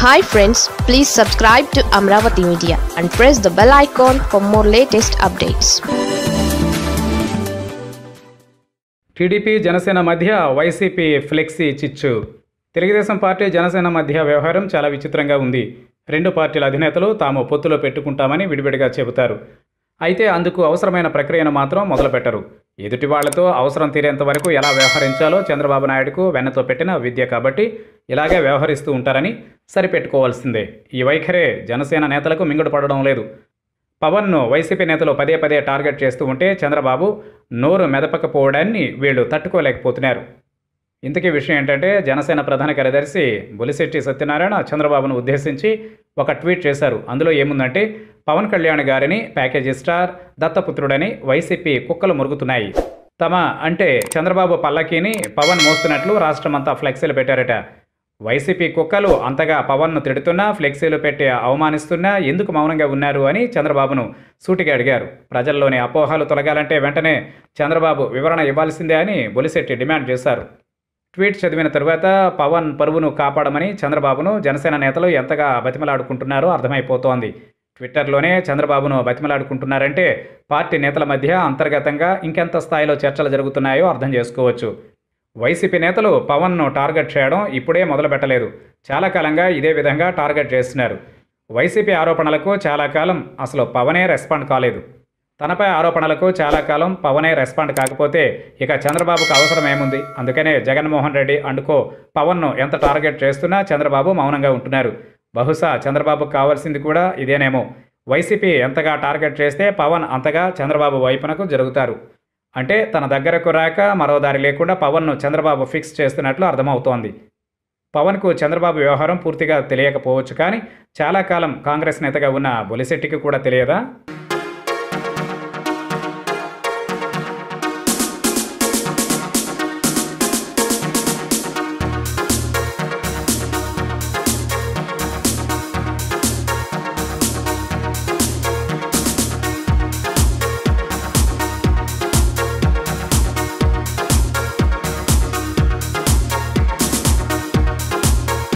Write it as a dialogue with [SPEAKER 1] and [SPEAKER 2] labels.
[SPEAKER 1] hi friends please subscribe to Amaravati media and press the bell icon for more latest updates
[SPEAKER 2] TDP Janasena మధ్య YCP flexi చిచ్చు Telugu Desam party Janasena మధ్య వ్యవహారం చాలా విచిత్రంగా ఉంది రెండు పార్టీల అధినేతలు తాము పొత్తులో పెట్టుకుంటామని విడివిడిగా చెబుతారు అయితే అందుకు అవసరమైన ప్రక్రియను మాత్రం మొదలుపెట్టరు ఎదుటి వాళ్లతో అవసరం తీరేంత వరకు ఎలా వ్యవహరించాలో చంద్రబాబు నాయుడుకు వెన్నతో పెట్టిన విద్య కాబట్టి ఇలాగే వ్యవహరిస్తూ ఉంటారని సరిపెట్టుకోవాల్సిందే ఈ వైఖరే జనసేన నేతలకు మింగుడు పడడం లేదు పవన్ను వైసీపీ నేతలు పదే పదే టార్గెట్ చేస్తూ ఉంటే చంద్రబాబు నోరు మెదపకపోవడాన్ని వీళ్ళు తట్టుకోలేకపోతున్నారు ఇంతకీ విషయం ఏంటంటే జనసేన ప్రధాన కార్యదర్శి బొలిశెట్టి సత్యనారాయణ చంద్రబాబును ఉద్దేశించి ఒక ట్వీట్ చేశారు అందులో ఏముందంటే పవన్ కళ్యాణ్ గారిని ప్యాకేజీ స్టార్ దత్తపుత్రుడని వైసీపీ కుక్కలు మురుగుతున్నాయి తమ అంటే చంద్రబాబు పల్లకీని పవన్ మోస్తున్నట్లు రాష్ట్రమంతా ఫ్లెక్సీలు పెట్టారట వైసీపీ కుక్కలు అంతగా పవన్ను తిడుతున్నా ఫ్లెక్సీలు పెట్టి అవమానిస్తున్నా ఎందుకు మౌనంగా ఉన్నారు అని చంద్రబాబును సూటిగా అడిగారు ప్రజల్లోని అపోహలు తొలగాలంటే వెంటనే చంద్రబాబు వివరణ ఇవ్వాల్సిందే అని బొలిశెట్టి డిమాండ్ చేశారు ట్వీట్ చదివిన తరువాత పవన్ పరువును కాపాడమని చంద్రబాబును జనసేన నేతలు ఎంతగా బతిమలాడుకుంటున్నారో అర్థమైపోతోంది ట్విట్టర్లోనే చంద్రబాబును బతిమలాడుకుంటున్నారంటే పార్టీ నేతల మధ్య అంతర్గతంగా ఇంకెంత స్థాయిలో చర్చలు జరుగుతున్నాయో అర్థం చేసుకోవచ్చు వైసీపీ నేతలు పవన్ను టార్గెట్ చేయడం ఇప్పుడే మొదలు పెట్టలేదు చాలా కాలంగా ఇదే విధంగా టార్గెట్ చేస్తున్నారు వైసీపీ ఆరోపణలకు చాలా కాలం అసలు పవనే రెస్పాండ్ కాలేదు తనపై ఆరోపణలకు చాలా కాలం పవనే రెస్పాండ్ కాకపోతే ఇక చంద్రబాబుకు అవసరం ఏముంది అందుకనే జగన్మోహన్ రెడ్డి అండుకో పవన్ను ఎంత టార్గెట్ చేస్తున్నా చంద్రబాబు మౌనంగా ఉంటున్నారు బహుశా చంద్రబాబుకు కావాల్సింది కూడా ఇదేనేమో వైసీపీ ఎంతగా టార్గెట్ చేస్తే పవన్ అంతగా చంద్రబాబు వైపునకు జరుగుతారు అంటే తన దగ్గరకు రాక మరో దారి లేకుండా పవన్ను చంద్రబాబు ఫిక్స్ చేస్తున్నట్లు అర్థమవుతోంది పవన్కు చంద్రబాబు వ్యవహారం పూర్తిగా తెలియకపోవచ్చు కానీ చాలా కాలం కాంగ్రెస్ నేతగా ఉన్న బొలిశెట్టికి కూడా తెలియదా